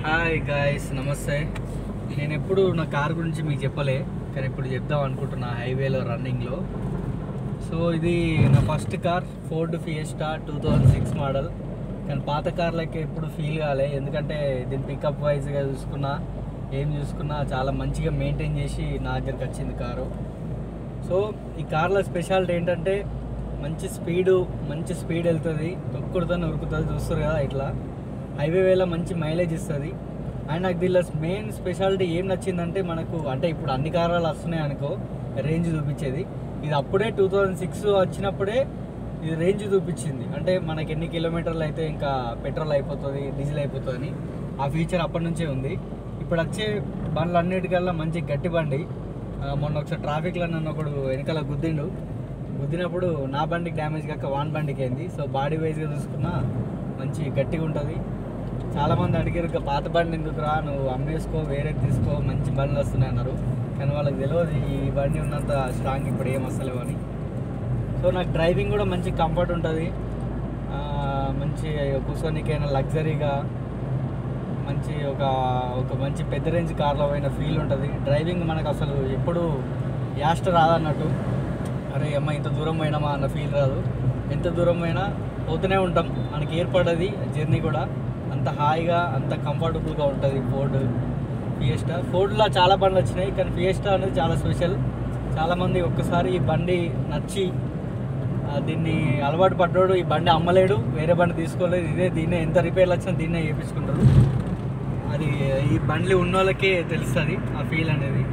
hi guys నమస్తే నేను ఎప్పుడు నా కార్ గురించి మీకు చెప్పలే కానీ ఇప్పుడు చెప్దాం అనుకుంటున్నా హైవేలో రన్నింగ్లో సో ఇది నా first car Ford Fiesta two thousand six model కానీ పాత కార్లకి ఎప్పుడు ఫీల్ కాలే ఎందుకంటే దీని పికప్ వైజ్గా చూసుకున్నా ఏం చూసుకున్నా చాలా మంచిగా మెయింటైన్ చేసి నా దగ్గరికి వచ్చింది కారు సో ఈ కార్లో స్పెషాలిటీ ఏంటంటే మంచి స్పీడు మంచి స్పీడ్ వెళ్తుంది తొక్కుడుతోనే ఉరుకుతుంది చూస్తారు కదా ఇట్లా హైవే వేలో మంచి మైలేజ్ ఇస్తుంది అండ్ నాకు దీనిలో మెయిన్ స్పెషాలిటీ ఏం నచ్చిందంటే మనకు అంటే ఇప్పుడు అన్ని కార్లు వస్తున్నాయి అనుకో రేంజ్ చూపించేది ఇది అప్పుడే టూ థౌజండ్ సిక్స్ వచ్చినప్పుడే ఇది రేంజ్ చూపించింది అంటే మనకి ఎన్ని కిలోమీటర్లు అయితే ఇంకా పెట్రోల్ అయిపోతుంది డీజిల్ అయిపోతుంది అని ఆ ఫీచర్ అప్పటి నుంచే ఉంది ఇప్పుడు వచ్చే బండ్లు అన్నిటికల్లా మంచి గట్టి బండి ఆ, మొన్న ఒకసారి ట్రాఫిక్లో నన్ను ఒకడు వెనకాల గుద్దిండు గుద్దినప్పుడు నా బండికి డ్యామేజ్ కాక వాన్ బండికి అయింది సో బాడీ వైజ్గా చూసుకున్నా మంచి గట్టిగా ఉంటుంది చాలామంది అడిగారు "ఇక పాత బండి ఎందుకు రా నువ్వు అమ్మేసుకో వేరే తీసుకో మంచి బండ్లు వస్తున్నాయి అన్నారు కానీ వాళ్ళకి తెలియదు ఈ బండి ఉన్నంత స్ట్రాంగ్ ఇప్పుడు ఏం వస్తలేవు అని సో నాకు డ్రైవింగ్ కూడా మంచి కంఫర్ట్ ఉంటుంది ఆ, మంచి కూర్చోనికైనా లగ్జరీగా మంచి ఒక ఒక మంచి పెద్ద రేంజ్ కార్లో పోయిన ఫీల్ ఉంటుంది డ్రైవింగ్ మనకు అసలు ఎప్పుడు యాస్ట్ రాదన్నట్టు అరే అమ్మ ఇంత దూరం పోయినామా అన్న ఫీల్ రాదు ఎంత దూరం పోయినా పోతూనే ఉంటాం మనకి ఏర్పడది జర్నీ కూడా అంత హాయిగా అంత కంఫర్టబుల్గా ఉంటుంది ఫోర్డ్ ఫియస్టా ఫోర్డ్లో చాలా బండ్లు వచ్చినాయి కానీ ఫియస్టా అనేది చాలా స్పెషల్ చాలామంది ఒక్కసారి ఈ బండి నచ్చి ఆ, దీన్ని అలవాటు పడ్డాడు ఈ బండి అమ్మలేడు వేరే బండి తీసుకోలేదు ఇదే దీన్నే ఎంత రిపేర్లు వచ్చినా దీన్నే చేయించుకుంటారు అది ఈ బండ్లు ఉన్న వాళ్ళకే తెలుస్తుంది ఆ ఫీల్ అనేది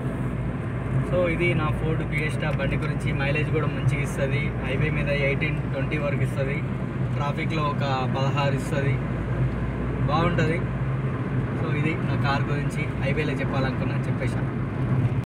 సో ఇది నా ఫోర్డ్ ఫియస్టా బండి గురించి మైలేజ్ కూడా మంచిగా ఇస్తుంది హైవే మీద ఎయిటీన్ ట్వంటీ వరకు ఇస్తుంది ట్రాఫిక్లో ఒక పదహారు ఇస్తుంది బాగుంటుంది సో ఇది నా కార్ గురించి హైవేలో చెప్పాలనుకున్నా చెప్పేశాను